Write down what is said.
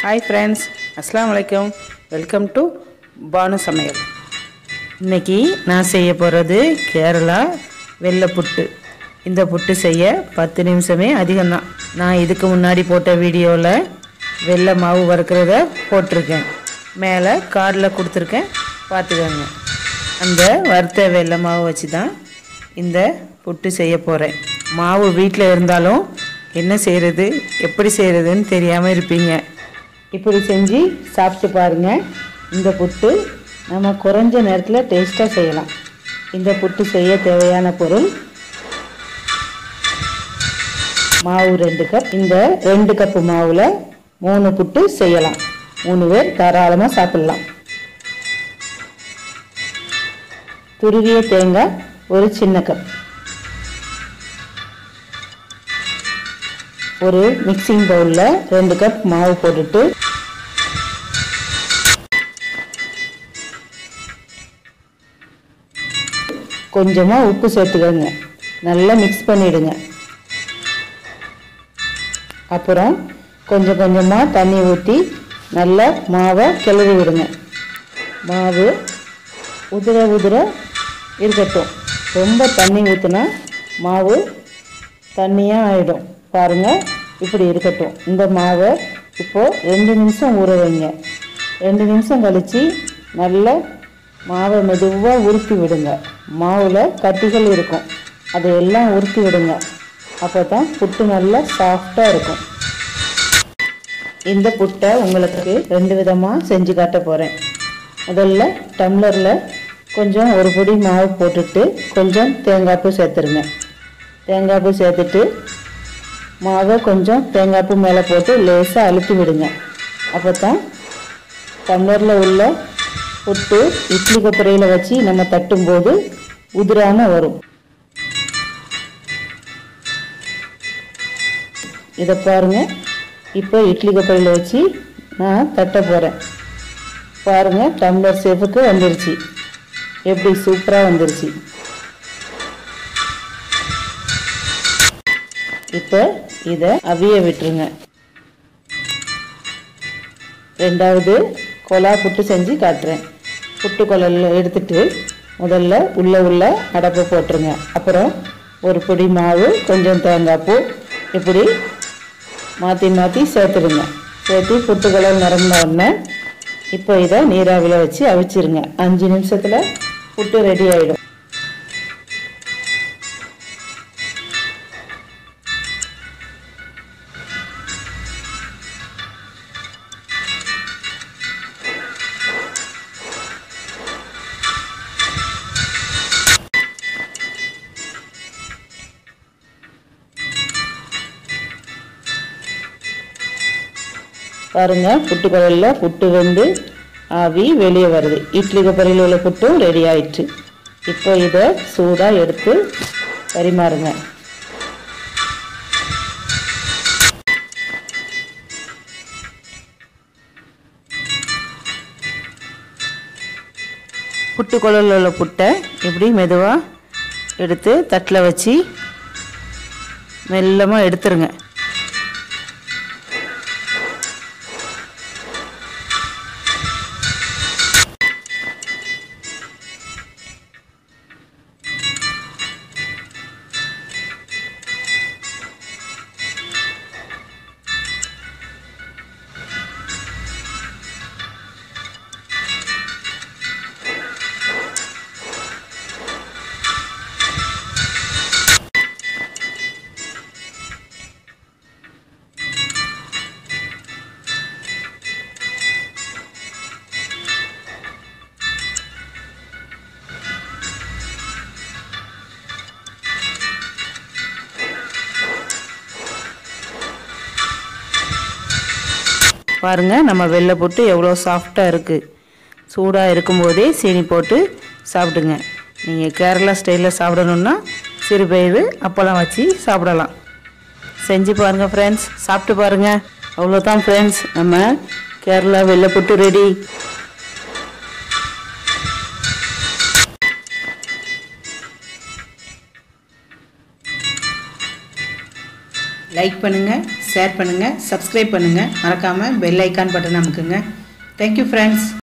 hi friends அஸ்ஸலாமு வலைக்கம் welcome to Banu சமையல் இன்னைக்கு நான் செய்ய போகிறது கேரளா வெள்ளை புட்டு இந்த புட்டு செய்ய பத்து நிமிஷமே அதிகம்தான் நான் இதுக்கு முன்னாடி போட்ட வீடியோவில் வெள்ளை மாவு வறுக்கிறத போட்டிருக்கேன் மேலே கார்டில் கொடுத்துருக்கேன் பார்த்துக்கோங்க அந்த வறுத்த வெள்ளை மாவு வச்சு தான் இந்த புட்டு செய்ய போகிறேன் மாவு வீட்டில் இருந்தாலும் என்ன செய்கிறது எப்படி செய்கிறதுன்னு தெரியாமல் இருப்பீங்க இப்படி செஞ்சு சாப்பிட்டு பாருங்கள் இந்த புட்டு நம்ம குறைஞ்ச நேரத்தில் டேஸ்ட்டாக செய்யலாம் இந்த புட்டு செய்ய தேவையான பொருள் மாவு ரெண்டு கப் இந்த ரெண்டு கப்பு மாவில் மூணு புட்டு செய்யலாம் மூணு பேர் தாராளமாக சாப்பிட்லாம் துருவிய தேங்காய் ஒரு சின்ன கப் ஒரு மிக்சிங் பவுலில் ரெண்டு கப் மாவு போட்டுட்டு கொஞ்சமாக உப்பு சேர்த்துக்கோங்க நல்லா மிக்ஸ் பண்ணிவிடுங்க அப்புறம் கொஞ்சம் கொஞ்சமாக தண்ணி ஊற்றி நல்லா மாவை கிளறி விடுங்க மாவு உதிர உதிர இருக்கட்டும் ரொம்ப தண்ணி ஊற்றினா மாவு தண்ணியாக ஆகிடும் பாருங்கள் இப்படி இருக்கட்டும் இந்த மாவை இப்போது ரெண்டு நிமிஷம் ஊற வைங்க ரெண்டு நிமிஷம் கழித்து நல்லா மாவை மெதுவாக உருட்டி விடுங்க மாவில் கட்டிகள் இருக்கும் அதை எல்லாம் உருட்டி விடுங்க அப்போ தான் புட்டு நல்லா சாஃப்டாக இருக்கும் இந்த புட்டை உங்களுக்கு ரெண்டு விதமாக செஞ்சு காட்ட போகிறேன் முதல்ல டம்ளரில் கொஞ்சம் ஒரு பொடி மாவு போட்டுட்டு கொஞ்சம் தேங்காய்ப்பூ சேர்த்துருங்க தேங்காய்ப்பூ சேர்த்துட்டு மாவை கொஞ்சம் தேங்காய்ப்பூ மேலே போட்டு லேசாக அழுத்தி விடுங்க அப்போ தான் டம்ளரில் உள்ள புட்டு இட்லி கொப்பரையில் வச்சு நம்ம தட்டும்போது உதிராமல் வரும் இதை பாருங்கள் இப்போ இட்லி கொப்பரையில் வச்சு நான் தட்ட போகிறேன் பாருங்கள் டம்ளர் ஷேப்புக்கு வந்துருச்சு எப்படி சூப்பராக வந்துருச்சு இப்போ இதை அவிய விட்டுருங்க ரெண்டாவது கொலா புட்டு செஞ்சு காட்டுறேன் புட்டு குழல்ல எடுத்துட்டு முதல்ல உள்ள உள்ள அடப்பை போட்டுருங்க அப்புறம் ஒரு பொடி மாவு கொஞ்சம் தேங்காய் பூ இப்படி மாற்றி மாற்றி சேர்த்துடுங்க சேர்த்து புட்டு குழல் நிரம்பின உடனே இப்போ இதை நீராவியில் வச்சு அவிச்சிருங்க அஞ்சு நிமிஷத்தில் புட்டு ரெடி ஆகிடும் பாருங்க புட்டு குழலில் புட்டு வெந்து ஆவி வெளியே வருது இட்லி கொப்பரையில் உள்ள புட்டும் ரெடி ஆயிடுச்சு இப்போ இதை சூடாக எடுத்து பரிமாறுங்க புட்டு குழலில் உள்ள புட்டை இப்படி மெதுவாக எடுத்து தட்டில் வச்சு மெல்லமாக எடுத்துருங்க பாருங்கள் நம்ம வெள்ளை போட்டு எவ்வளோ சாஃப்டாக இருக்குது சூடாக இருக்கும்போதே சீனி போட்டு சாப்பிடுங்க நீங்கள் கேரளா ஸ்டைலில் சாப்பிடணுன்னா சிறுபயிறு அப்பளம் வச்சு சாப்பிடலாம் செஞ்சு பாருங்கள் ஃப்ரெண்ட்ஸ் சாப்பிட்டு பாருங்கள் அவ்வளோதான் ஃப்ரெண்ட்ஸ் நம்ம கேரளா வெள்ளை புட்டு ரெடி லைக் பண்ணுங்கள் ஷேர் பண்ணுங்கள் சப்ஸ்கிரைப் பண்ணுங்கள் மறக்காமல் பெல் ஐக்கான் பட்டன் அமுக்குங்க தேங்க்யூ ஃப்ரெண்ட்ஸ்